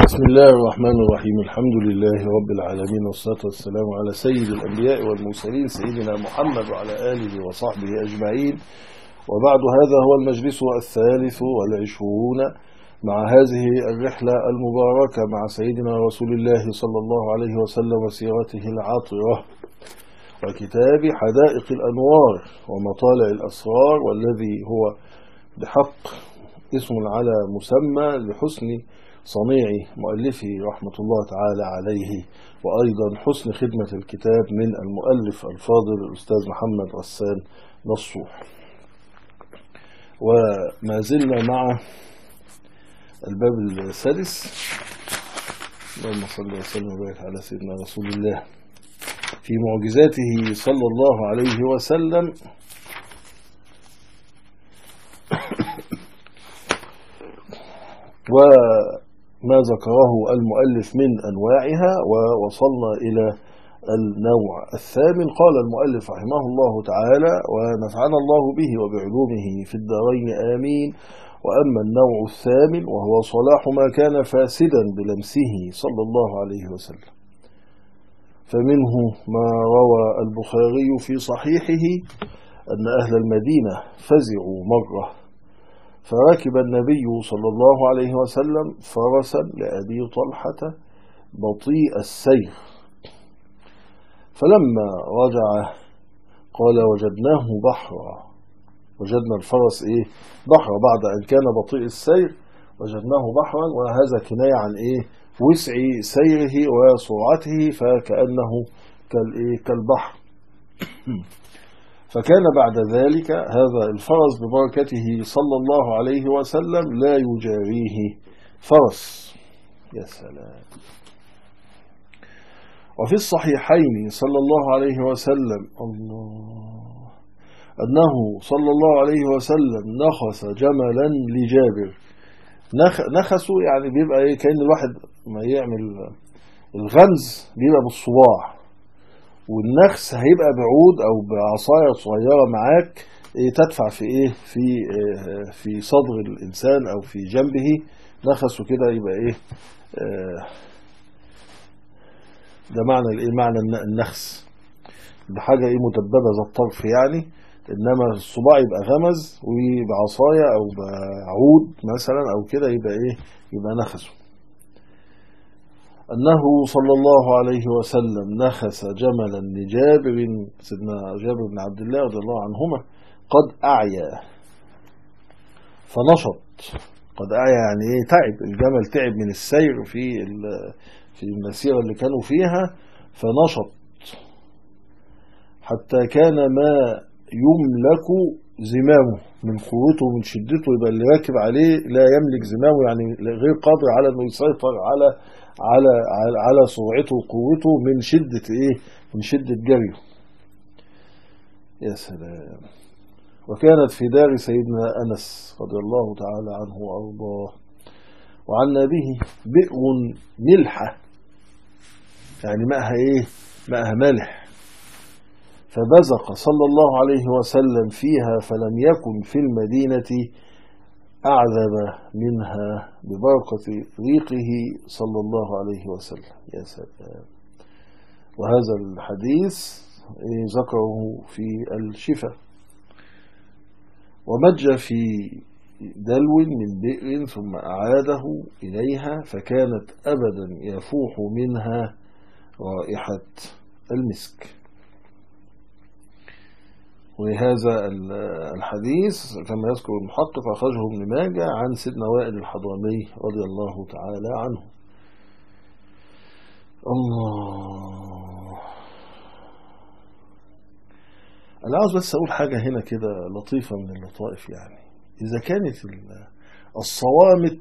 بسم الله الرحمن الرحيم الحمد لله رب العالمين والصلاة والسلام على سيد الأنبياء والمرسلين سيدنا محمد وعلى آله وصحبه أجمعين وبعد هذا هو المجلس الثالث والعشرون مع هذه الرحلة المباركة مع سيدنا رسول الله صلى الله عليه وسلم وسيرته العاطرة وكتاب حدائق الأنوار ومطالع الأسرار والذي هو بحق اسم على مسمى لحسن صنيع مؤلفه رحمة الله تعالى عليه وأيضا حسن خدمة الكتاب من المؤلف الفاضل الأستاذ محمد غسان نصوح وما زلنا مع الباب السادس اللهم صل وسلم وبارك على سيدنا رسول الله في معجزاته صلى الله عليه وسلم وما ذكره المؤلف من أنواعها ووصلنا إلى النوع الثامن قال المؤلف رحمه الله تعالى ونفعنا الله به وبعلومه في الدارين آمين وأما النوع الثامن وهو صلاح ما كان فاسدا بلمسه صلى الله عليه وسلم فمنه ما روى البخاري في صحيحه أن أهل المدينة فزعوا مرة فركب النبي صلى الله عليه وسلم فرسا لأبي طلحة بطيء السير فلما رجع قال وجدناه بحرا وجدنا الفرس ايه بحرا بعد ان كان بطيء السير وجدناه بحرا وهذا كناية عن ايه وسع سيره وسرعته فكأنه كالايه كالبحر فكان بعد ذلك هذا الفرس ببركته صلى الله عليه وسلم لا يجاريه فرس يا سلام وفي الصحيحين صلى الله عليه وسلم الله أنه صلى الله عليه وسلم نخس جملا لجابر نخ نخسه يعني بيبقى ايه كأن الواحد ما يعمل الغمز بيبقى بالصباع والنخس هيبقى بعود او بعصايه صغيره معاك إيه تدفع في ايه في إيه في صدر الانسان او في جنبه نخسه كده يبقى ايه آه ده معنى الايه معنى النخس بحاجه ايه مدببه ذات طرف يعني انما الصباع يبقى غمز وبعصايه او بعود مثلا او كده يبقى ايه يبقى نخسه أنه صلى الله عليه وسلم نخس جملا لجابر سيدنا جابر بن عبد الله رضي الله عنهما قد أعيا فنشط قد أعيا يعني إيه تعب الجمل تعب من السير في في المسيرة اللي كانوا فيها فنشط حتى كان ما يملك زمامه من قوته من شدته يبقى اللي راكب عليه لا يملك زمامه يعني غير قادر على انه يسيطر على على على, على سرعته وقوته من شدة ايه من شدة جريه يا سلام وكانت في دار سيدنا أنس رضي الله تعالى عنه وأرضاه وعن أبيه بئر ملحة يعني ماءها ايه ماءها مالح فبزق صلى الله عليه وسلم فيها فلم يكن في المدينة أعذب منها ببركة ريقه صلى الله عليه وسلم يا سلام وهذا الحديث ذكره في الشفاء ومج في دلو من بئر ثم أعاده إليها فكانت أبدا يفوح منها رائحة المسك ولهذا الحديث كما يذكر المحقق أخرجه ابن ماجه عن سيدنا وائل الحضرمي رضي الله تعالى عنه الله أنا عاوز بس أقول حاجة هنا كده لطيفة من اللطائف يعني إذا كانت الصوامت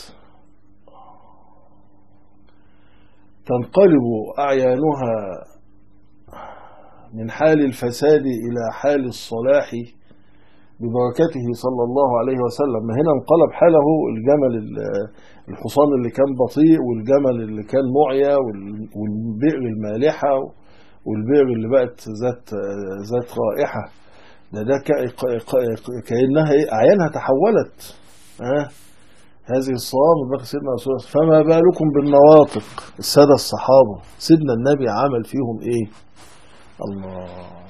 تنقلب أعيانها من حال الفساد إلى حال الصلاح ببركته صلى الله عليه وسلم ما هنا انقلب حاله الجمل الحصان اللي كان بطيء والجمل اللي كان معيا والبئر المالحة والبئر اللي بقت ذات ذات رائحة ده ده كأنها أعيانها تحولت ها هذه الصوامت بقى سيدنا رسول الله فما بالكم بالنواطق السادة الصحابة سيدنا النبي عمل فيهم ايه الله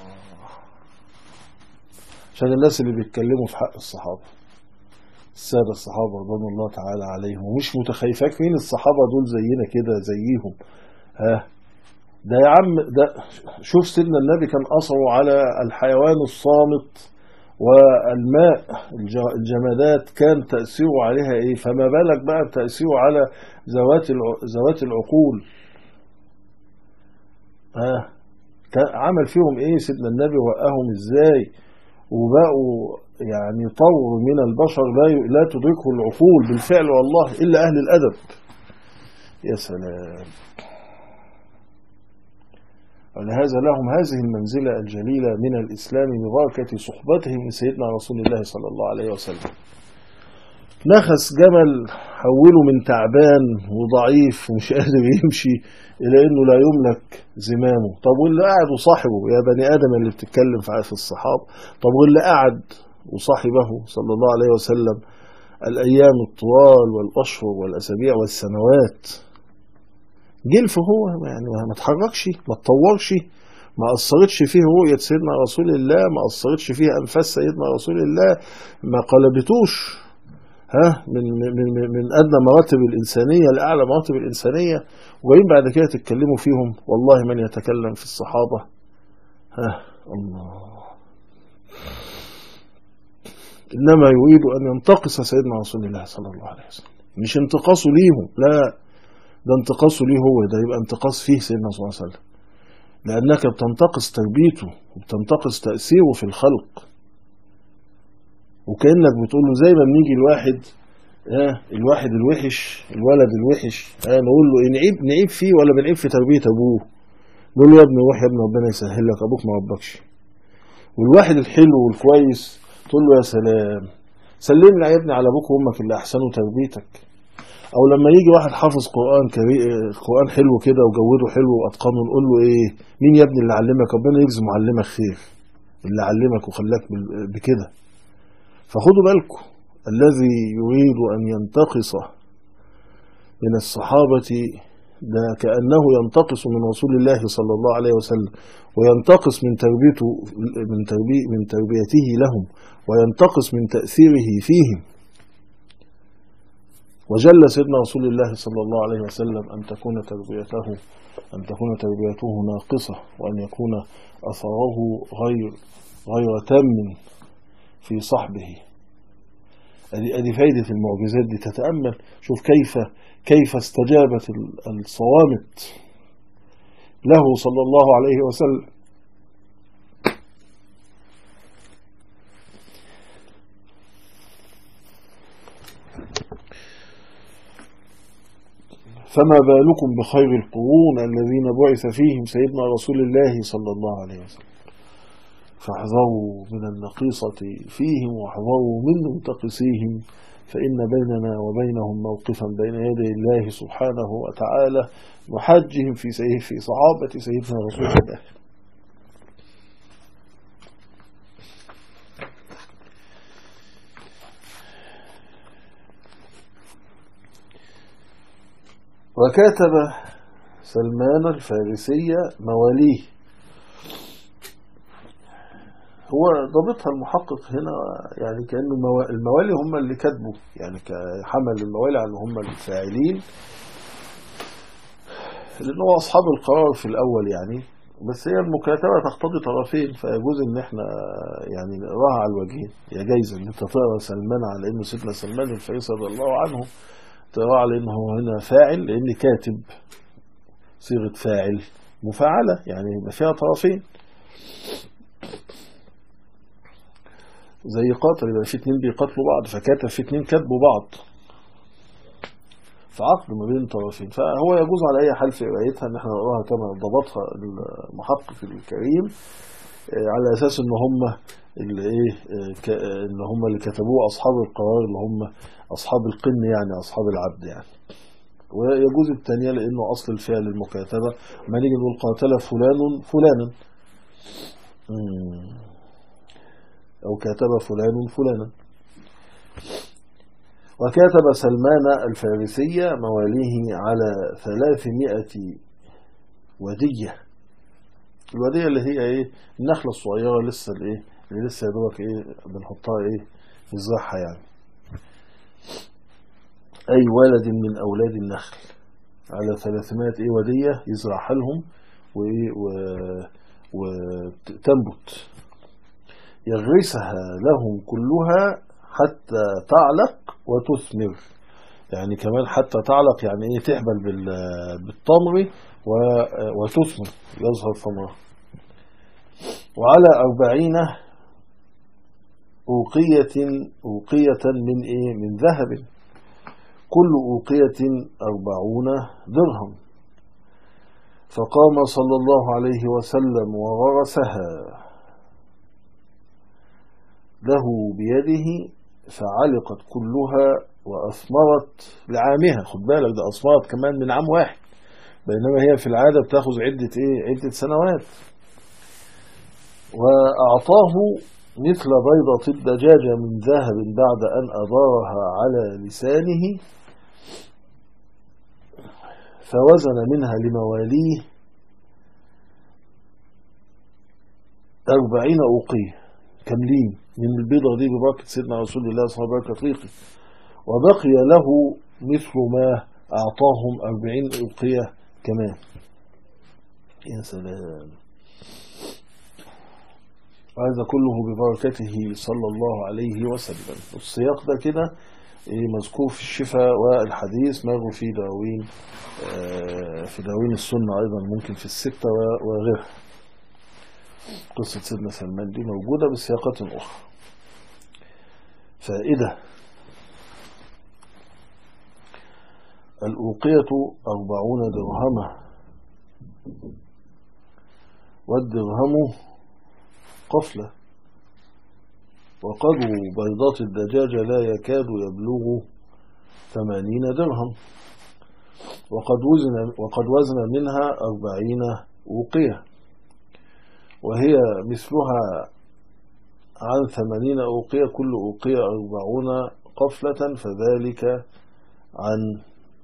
عشان الناس اللي بيتكلموا في حق الصحابة السادة الصحابة رضوان الله تعالى عليهم ومش متخيفاك مين الصحابة دول زينا كده زيهم ها ده يا عم ده شوف سيدنا النبي كان أثره على الحيوان الصامت والماء الج- الجمادات كان تأثيره عليها ايه فما بالك بقى تأثيره على ذوات الع- ذوات العقول ها كان عمل فيهم ايه سيدنا النبي وقاهم ازاي وبقوا يعني طور من البشر لا ي- لا تدركه العقول بالفعل والله الا اهل الادب يا سلام ولهذا لهم هذه المنزلة الجليلة من الإسلام ببركة صحبتهم لسيدنا رسول الله صلى الله عليه وسلم نخس جمل حوله من تعبان وضعيف ومش قادر يمشي إلى إنه لا يملك زمامه طب واللي قاعد وصاحبه يا بني آدم اللي بتتكلم في في الصحابة طب واللي قاعد وصاحبه صلى الله عليه وسلم الأيام الطوال والأشهر والأسابيع والسنوات جلف هو يعني ما تحركش ما تطورش ما أثرتش فيه رؤية سيدنا رسول الله ما أثرتش فيه أنفاس سيدنا رسول الله ما قلبتوش ها من من من, من أدنى مراتب الإنسانية لأعلى مراتب الإنسانية وجايين بعد كده تتكلموا فيهم والله من يتكلم في الصحابة ها الله إنما يريد أن ينتقص سيدنا رسول الله صلى الله عليه وسلم مش انتقاصه ليهم لا ده انتقاصه ليه هو ده يبقى انتقاص فيه سيدنا صلى الله عليه وسلم لأنك بتنتقص تربيته وبتنتقص تأثيره في الخلق وكأنك بتقول له زي ما بنيجي الواحد اه الواحد الوحش الولد الوحش اه نقول له إيه نعيب نعيب فيه ولا بنعيب في تربية أبوه نقول له يا ابني روح يا ابني ربنا يسهل لك أبوك ما ربكش والواحد الحلو والكويس تقول له يا سلام سلم لي يا ابني على ابوك وامك اللي احسنوا تربيتك او لما يجي واحد حافظ قران كريم قران حلو كده وجوده حلو واتقنه نقول له ايه مين يا ابني اللي علمك ربنا يجزي معلمك خير اللي علمك وخلاك بال- بكده فخدوا بالكم الذي يريد ان ينتقص من الصحابه ده كانه ينتقص من رسول الله صلى الله عليه وسلم وينتقص من تربيته من تربي من تربيته لهم وينتقص من تاثيره فيهم وجل سيدنا رسول الله صلى الله عليه وسلم أن تكون تربيته أن تكون تربيته ناقصة وأن يكون أثره غير غير تام في صحبه أدي أدي فايدة المعجزات دي تتأمل شوف كيف كيف استجابت ال- الصوامت له صلى الله عليه وسلم فما بالكم بخير القرون الذين بعث فيهم سيدنا رسول الله صلى الله عليه وسلم فاحذروا من النقيصة فيهم واحذروا من منتقصيهم فإن بيننا وبينهم موقفا بين يدي الله سبحانه وتعالى نحجهم في سيه في صحابة سيدنا رسول الله وكاتب سلمان الفارسية مواليه هو ضابطها المحقق هنا يعني كأنه موا- الموالي هم اللي كاتبوا يعني كحمل الموالي على هم الفاعلين لأن هو أصحاب القرار في الأول يعني بس هي المكاتبة تقتضي طرفين فيجوز إن إحنا يعني نقراها على الوجهين هي جايزة إن أنت تقرا سلمان على إنه سيدنا سلمان الفارسي رضي الله عنه تقرا على إنه هو هنا فاعل لأن كاتب صيغة فاعل مفاعلة يعني يبقى فيها طرفين زي قاتل يبقى في اتنين بيقاتلوا بعض فكاتب في اتنين كاتبوا بعض في عقد ما بين الطرفين فهو يجوز على اي حال في قرايتها ان احنا نقراها كما ضبطها المحقق الكريم آه، على اساس ان هم اللي ايه آه، ك- آه، ان هم اللي كتبوه اصحاب القرار اللي هم اصحاب القن يعني اصحاب العبد يعني ويجوز الثانيه لانه اصل الفعل المكاتبه ما نيجي نقول قاتل فلان فلانا مم. أو كاتب فلان فلانا وكاتب سلمان الفارسية مواليه على ثلاثمائة ودية الودية اللي هي ايه النخلة الصغيرة لسه الايه اللي لسه يا دوبك ايه بنحطها ايه نزرعها يعني اي ولد من اولاد النخل على 300 ايه ودية يزرعها لهم وايه و- وتنبت يغرسها لهم كلها حتى تعلق وتثمر يعني كمان حتى تعلق يعني ايه تحبل بال- بالتمر و- وتثمر يظهر ثمرها وعلى أربعين أوقية أوقية من إيه من ذهب كل أوقية أربعون درهم فقام صلى الله عليه وسلم وغرسها له بيده فعلقت كلها وأثمرت لعامها خد بالك ده أثمرت كمان من عام واحد بينما هي في العادة بتاخذ عدة إيه عدة سنوات وأعطاه مثل بيضة الدجاجة من ذهب بعد أن أدارها على لسانه فوزن منها لمواليه أربعين أوقية كاملين من البيضة دي ببركة سيدنا رسول الله صلى الله عليه وسلم وبقي له مثل ما أعطاهم أربعين أوقية كمان يا سلام وهذا كله ببركته صلى الله عليه وسلم السياق ده كده إيه مذكور في الشفاء والحديث مر في دواوين آه، في دواوين السنة أيضا ممكن في الستة و- وغيرها قصة سيدنا سلمان دي موجودة بسياقات أخرى فائدة الأوقية أربعون درهما والدرهم قفلة وقدر بيضات الدجاجة لا يكاد يبلغ ثمانين درهم وقد وزن, وقد وزن منها أربعين أوقية وهي مثلها عن ثمانين أوقية كل أوقية أربعون قفلة فذلك عن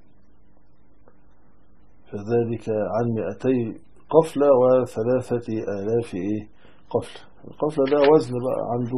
فذلك عن مئتي قفلة وثلاثة آلاف إيه قفلة القفلة ده وزن بقى عنده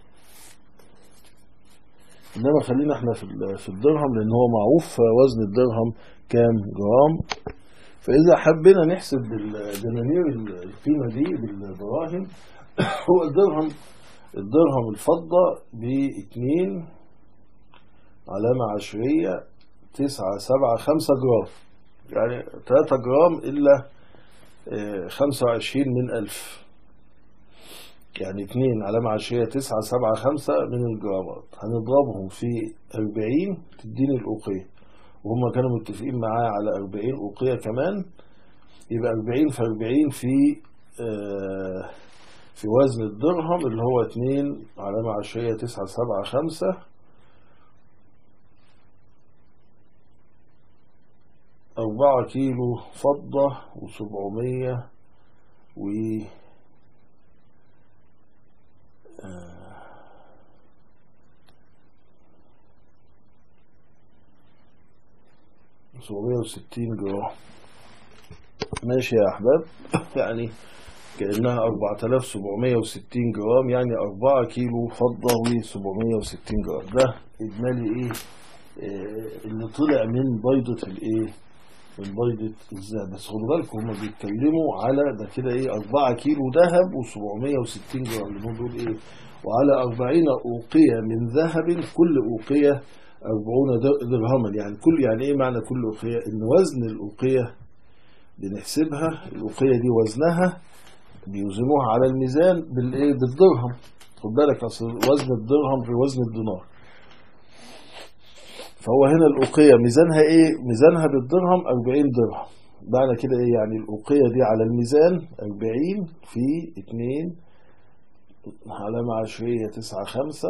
إنما خلينا احنا في ال- في الدرهم لأن هو معروف وزن الدرهم كام جرام فإذا حبينا نحسب بالدنانير القيمة دي بالدراهم هو الدرهم الدرهم الفضة باتنين علامة عشرية تسعة سبعة خمسة جرام يعني تلاتة جرام إلا آه، خمسة وعشرين من ألف يعني اتنين علامة عشرية تسعة سبعة خمسة من الجرامات هنضربهم في أربعين تديني الأوقية وهم كانوا متفقين معايا على أربعين أوقية كمان يبقى أربعين في أربعين في آه في وزن الدرهم اللي هو اتنين علامة عشرية تسعة سبعة خمسة أربعة كيلو فضة وسبعمية و سبعمية وستين جرام ماشي يا أحباب يعني كأنها أربعة آلاف سبعمية وستين جرام يعني أربعة كيلو فضة وسبعمية وستين جرام ده إجمالي إيه آه، اللي طلع من بيضة الإيه من بيضة الذهب بس خدوا بالكم هما بيتكلموا على ده كده إيه أربعة كيلو ذهب وسبعمية وستين جرام اللي هم دول إيه وعلى أربعين أوقية من ذهب كل أوقية أربعون در- درهما يعني كل يعني إيه معنى كل أوقية إن وزن الأوقية بنحسبها الأوقية دي وزنها بيوزنوها على الميزان بالايه بالدرهم خد بالك اصل وزن الدرهم في وزن الدينار فهو هنا الأوقية ميزانها ايه ميزانها بالدرهم 40 درهم معنى كده ايه يعني الأوقية دي على الميزان 40 في 2 علامة عشرية 9 5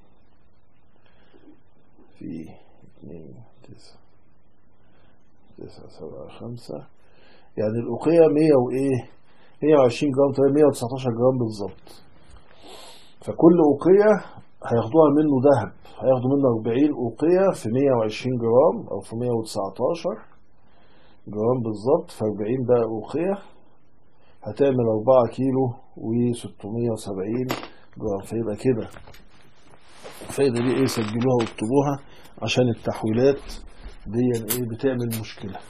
في 2 9 9 7 5 يعني الأوقية 100 وإيه 120 جرام تقريبا 119 جرام بالظبط فكل أوقية هياخدوها منه ذهب هياخدوا منه 40 أوقية في 120 جرام أو في 119 جرام بالظبط في 40 ده أوقية هتعمل 4 كيلو و670 جرام فيبقى كده الفايدة دي ايه سجلوها واكتبوها عشان التحويلات دي ايه بتعمل مشكلة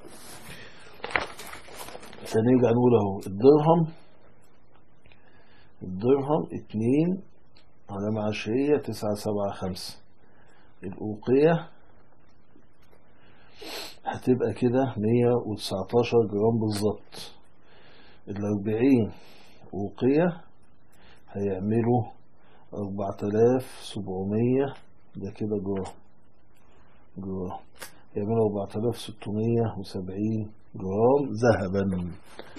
فنرجع نقول اهو الدرهم الدرهم اتنين على معاشية تسعة سبعة خمسة الأوقية هتبقى كده مية وتسعتاشر جرام بالظبط الأربعين أوقية هيعملوا أربعة آلاف سبعمية ده كده جرام جرام يعملوا أربعة آلاف ستمية وسبعين جرام ذهبا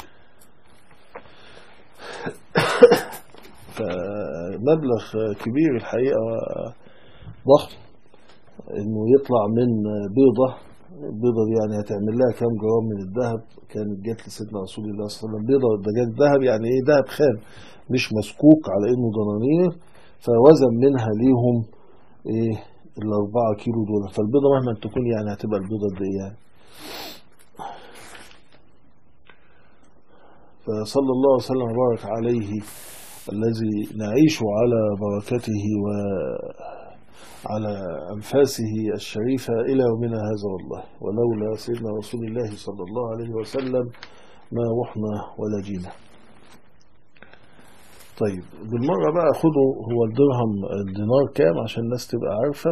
فمبلغ كبير الحقيقة ضخم انه يطلع من بيضة البيضة دي يعني هتعمل لها كام جرام من الذهب كانت جت لسيدنا رسول الله صلى الله عليه وسلم بيضة ده جت ذهب يعني ايه ذهب خام مش مسكوك على انه دنانير فوزن منها ليهم ايه الاربعة كيلو دول فالبيضة مهما تكون يعني هتبقى البيضة قد ايه يعني فصلى الله وسلم وبارك عليه الذي نعيش على بركته وعلى أنفاسه الشريفة إلى يومنا هذا والله ولولا سيدنا رسول الله صلى الله عليه وسلم ما رحنا ولا جينا طيب بالمرة بقى خدوا هو الدرهم الدينار كام عشان الناس تبقى عارفة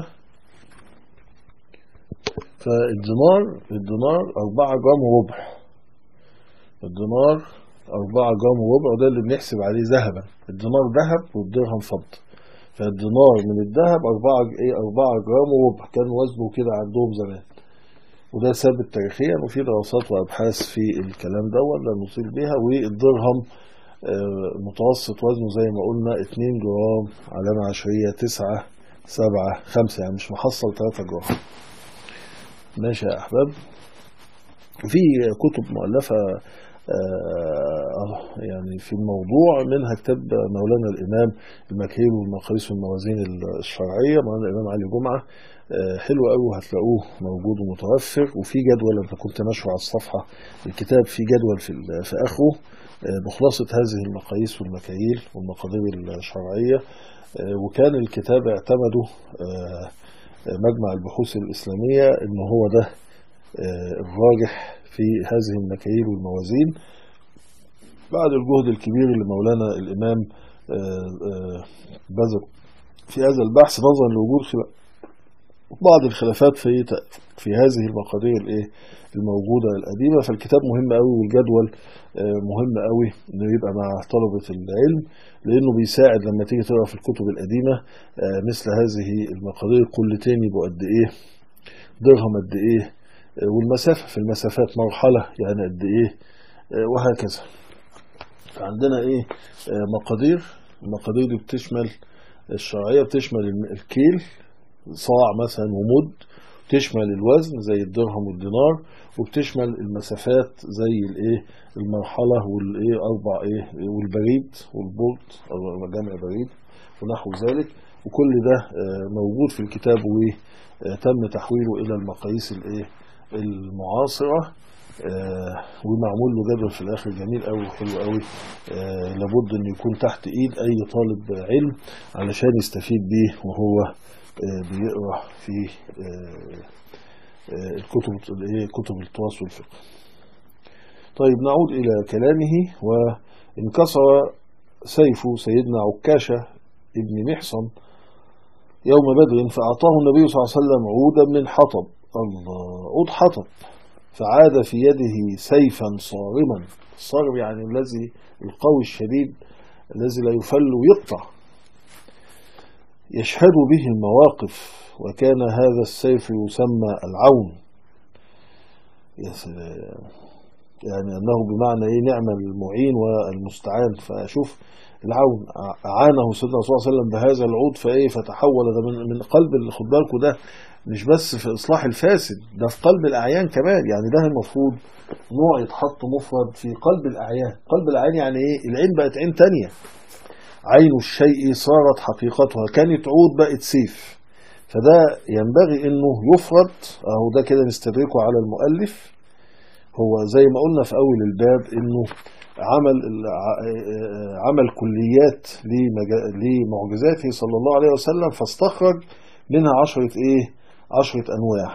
فالدينار الدينار أربعة جرام وربع الدينار أربعة جرام وربع ده اللي بنحسب عليه ذهبا الدينار ذهب والدرهم فضة فالدينار من الذهب أربعة إيه أربعة جرام وربع كان وزنه كده عندهم زمان وده ثابت تاريخيا وفي دراسات وأبحاث في الكلام ده لا نطيل بيها والدرهم متوسط وزنه زي ما قلنا 2 جرام علامة عشرية 9 7 5 يعني مش محصل 3 جرام ماشي يا أحباب في كتب مؤلفة يعني في الموضوع منها كتاب مولانا الإمام المكيل والمقاييس والموازين الشرعية مولانا الإمام علي جمعة حلو قوي هتلاقوه موجود ومتوفر وفي جدول أنت كنت نشره على الصفحة الكتاب في جدول في, في آخره بخلاصة هذه المقاييس والمكاييل والمقادير الشرعية وكان الكتاب اعتمده مجمع البحوث الإسلامية إن هو ده الراجح في هذه المكاييل والموازين بعد الجهد الكبير اللي مولانا الإمام بذل في هذا البحث نظرا لوجود بعض الخلافات في في هذه المقادير الايه الموجوده القديمه فالكتاب مهم قوي والجدول مهم قوي انه يبقى مع طلبه العلم لانه بيساعد لما تيجي تقرا في الكتب القديمه مثل هذه المقادير كلتين يبقوا قد ايه درهم قد ايه والمسافه في المسافات مرحله يعني قد ايه وهكذا عندنا ايه مقادير المقادير دي بتشمل الشرعيه بتشمل الكيل صاع مثلا ومد تشمل الوزن زي الدرهم والدينار وبتشمل المسافات زي الايه المرحله والايه اربع ايه والبريد والبولت او جمع بريد ونحو ذلك وكل ده موجود في الكتاب وتم تحويله الى المقاييس الايه المعاصره آه ومعمول له جدول في الاخر جميل قوي وحلو قوي آه لابد ان يكون تحت ايد اي طالب علم علشان يستفيد بيه وهو آه بيقرا في الكتب كتب التراث والفقه. طيب نعود الى كلامه وانكسر سيف سيدنا عكاشه ابن محصن يوم بدر فاعطاه النبي صلى الله عليه وسلم عودا من حطب الله عود حطب فعاد في يده سيفا صارما الصارم يعني الذي القوي الشديد الذي لا يفل ويقطع يشهد به المواقف وكان هذا السيف يسمى العون يا سلام يعني أنه بمعنى إيه نعم المعين والمستعان فأشوف العون أعانه سيدنا صلى الله عليه وسلم بهذا العود فإيه فتحول ده من, من قلب اللي خد بالكم ده مش بس في إصلاح الفاسد ده في قلب الأعيان كمان يعني ده المفروض نوع يتحط مفرد في قلب الأعيان قلب الأعيان يعني إيه العين بقت عين تانية عين الشيء صارت حقيقتها كانت عود بقت سيف فده ينبغي انه يفرض اهو ده كده نستدركه على المؤلف هو زي ما قلنا في اول الباب انه عمل عمل كليات لمعجزاته صلى الله عليه وسلم فاستخرج منها عشرة ايه عشرة انواع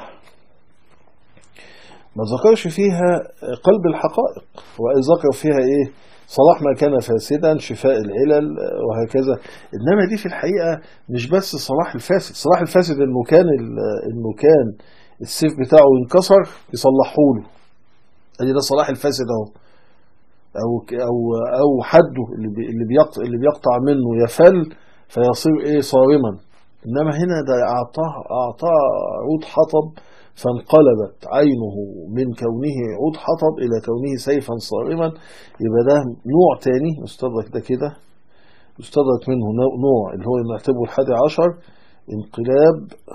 ما ذكرش فيها قلب الحقائق وذكر فيها ايه صلاح ما كان فاسدا شفاء العلل وهكذا انما دي في الحقيقه مش بس صلاح الفاسد صلاح الفاسد انه كان انه كان السيف بتاعه ينكسر يصلحه له ادي ده صلاح الفاسد اهو او او او حده اللي اللي بيقطع اللي بيقطع منه يفل فيصير ايه صارما انما هنا ده اعطاه اعطاه عود حطب فانقلبت عينه من كونه عود حطب إلى كونه سيفا صارما يبقى ده نوع تاني يستدرك ده كده يستدرك منه نوع اللي هو نعتبره الحادي عشر انقلاب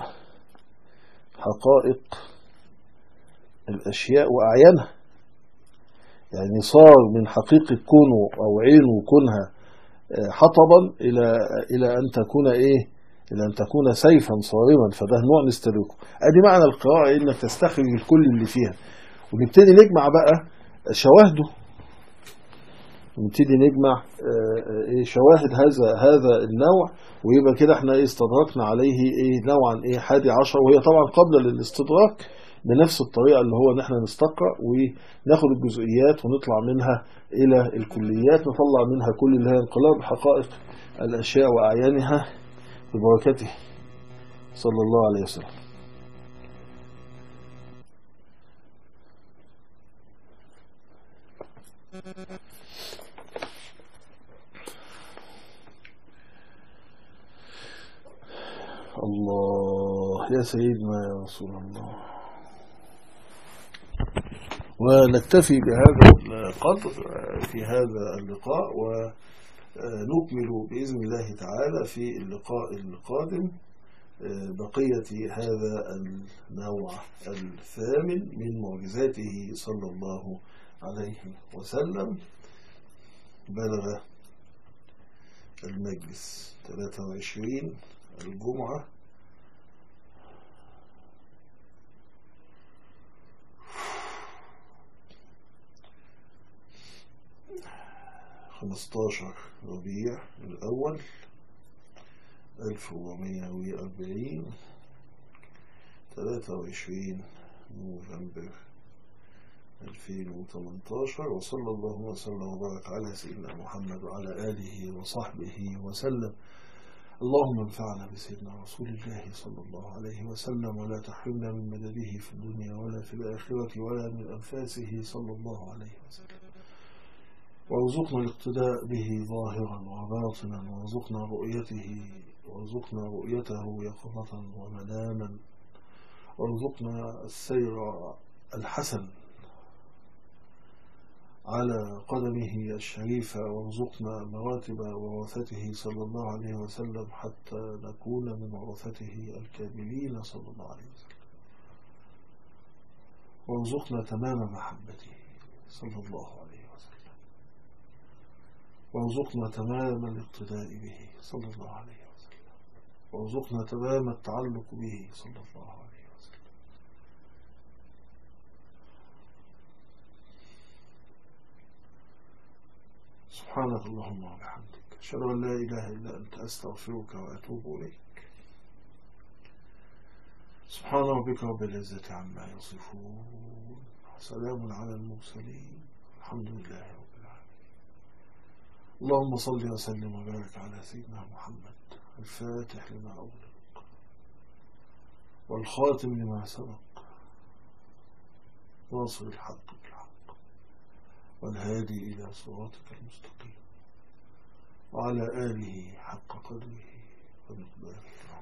حقائق الأشياء وأعيانها يعني صار من حقيقة كونه أو عينه كونها حطبا إلى إلى أن تكون إيه إلى أن تكون سيفا صارما فده نوع نستدركه أدي معنى القراءة إنك تستخرج الكل اللي فيها ونبتدي نجمع بقى شواهده نبتدي نجمع شواهد هذا هذا النوع ويبقى كده احنا ايه استدركنا عليه ايه نوعا ايه حادي عشر وهي طبعا قبل للاستدراك بنفس الطريقة اللي هو ان احنا نستقرأ وناخد الجزئيات ونطلع منها الى الكليات نطلع منها كل اللي هي انقلاب حقائق الاشياء واعيانها ببركته صلى الله عليه وسلم الله يا سيدنا يا رسول الله ونكتفي بهذا القدر في هذا اللقاء ونكمل بإذن الله تعالى في اللقاء القادم بقية هذا النوع الثامن من معجزاته صلى الله عليه وسلم بلغ المجلس 23 الجمعة خمستاشر ربيع الأول ألف ومية وأربعين تلاتة وعشرين نوفمبر ألفين وتمنتاشر وصلى الله وسلم وبارك على سيدنا محمد وعلى آله وصحبه وسلم اللهم انفعنا بسيدنا رسول الله صلى الله عليه وسلم ولا تحرمنا من مدده في الدنيا ولا في الآخرة ولا من أنفاسه صلى الله عليه وسلم وارزقنا الاقتداء به ظاهرا وباطنا وارزقنا رؤيته وارزقنا رؤيته يقظة ومناما وارزقنا السير الحسن على قدمه الشريفة وارزقنا مراتب ورثته صلى الله عليه وسلم حتى نكون من ورثته الكاملين صلى الله عليه وسلم وارزقنا تمام محبته صلى الله عليه وسلم وارزقنا تمام الاقتداء به صلى الله عليه وسلم وارزقنا تمام التعلق به صلى الله عليه وسلم سبحانك اللهم وبحمدك أشهد أن لا إله إلا أنت أستغفرك وأتوب إليك سبحان ربك رب العزة عما يصفون سلام على المرسلين الحمد لله رب العالمين اللهم صل وسلم وبارك على سيدنا محمد الفاتح لما أغلق والخاتم لما سبق واصل الحق بالحق والهادي إلى صراطك المستقيم وعلى آله حق قدره ومقداره